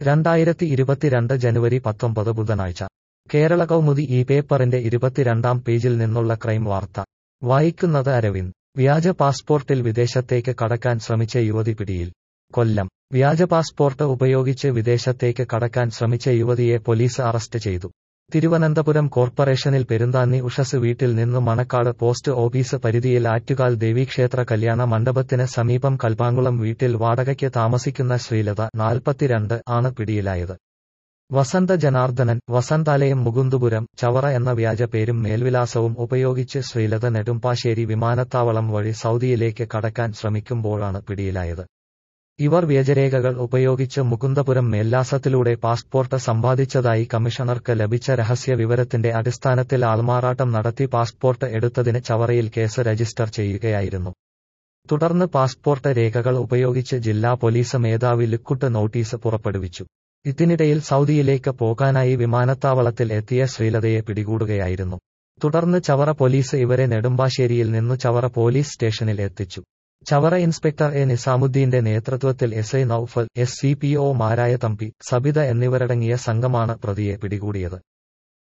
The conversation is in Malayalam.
രണ്ടായിരത്തി ഇരുപത്തിരണ്ട് ജനുവരി പത്തൊമ്പത് ബുധനാഴ്ച കേരള കൗമുദി ഈ പേപ്പറിന്റെ ഇരുപത്തിരണ്ടാം പേജിൽ നിന്നുള്ള ക്രൈം വാർത്ത വായിക്കുന്നത് അരവിന്ദ് വ്യാജ പാസ്പോർട്ടിൽ വിദേശത്തേക്ക് കടക്കാൻ ശ്രമിച്ച യുവതി പിടിയിൽ കൊല്ലം വ്യാജ പാസ്പോർട്ട് ഉപയോഗിച്ച് വിദേശത്തേക്ക് കടക്കാൻ ശ്രമിച്ച യുവതിയെ പോലീസ് അറസ്റ്റ് ചെയ്തു തിരുവനന്തപുരം കോർപ്പറേഷനിൽ പെരുന്താന്നി ഉഷസ് വീട്ടിൽ നിന്ന് മണക്കാട് പോസ്റ്റ് ഓഫീസ് പരിധിയിൽ ആറ്റുകാൽ ദേവീക്ഷേത്ര കല്യാണ മണ്ഡപത്തിന് സമീപം കൽപ്പാങ്കുളം വീട്ടിൽ വാടകയ്ക്ക് താമസിക്കുന്ന ശ്രീലത നാൽപ്പത്തിരണ്ട് ആണ് പിടിയിലായത് വസന്ത ജനാർദ്ദനൻ വസന്താലയം മുകുന്ദപുരം ചവറ എന്ന വ്യാജ പേരും മേൽവിലാസവും ഉപയോഗിച്ച് ശ്രീലത നെടുമ്പാശ്ശേരി വിമാനത്താവളം വഴി സൗദിയിലേക്ക് കടക്കാൻ ശ്രമിക്കുമ്പോഴാണ് പിടിയിലായത് ഇവർ വ്യാജരേഖകൾ ഉപയോഗിച്ച് മുകുന്ദപുരം മേൽലാസത്തിലൂടെ പാസ്പോർട്ട് സമ്പാദിച്ചതായി കമ്മീഷണർക്ക് ലഭിച്ച രഹസ്യ വിവരത്തിന്റെ അടിസ്ഥാനത്തിൽ ആൾമാറാട്ടം നടത്തി പാസ്പോർട്ട് എടുത്തതിന് ചവറയിൽ കേസ് രജിസ്റ്റർ ചെയ്യുകയായിരുന്നു തുടർന്ന് പാസ്പോർട്ട് രേഖകൾ ഉപയോഗിച്ച് ജില്ലാ പോലീസ് മേധാവി ലുക്കുട്ട് നോട്ടീസ് പുറപ്പെടുവിച്ചു ഇതിനിടയിൽ സൗദിയിലേക്ക് പോകാനായി വിമാനത്താവളത്തിൽ എത്തിയ ശ്രീലതയെ പിടികൂടുകയായിരുന്നു തുടർന്ന് ചവറ പോലീസ് ഇവരെ നെടുമ്പാശ്ശേരിയിൽ നിന്നു ചവറ പോലീസ് സ്റ്റേഷനിൽ എത്തിച്ചു ചവറ ഇൻസ്പെക്ടർ എ നിസാമുദ്ദീന്റെ നേതൃത്വത്തിൽ S I Naufal S C P ഒമാരായ തമ്പി സബിത എന്നിവരടങ്ങിയ സംഘമാണ് പ്രതിയെ പിടികൂടിയത്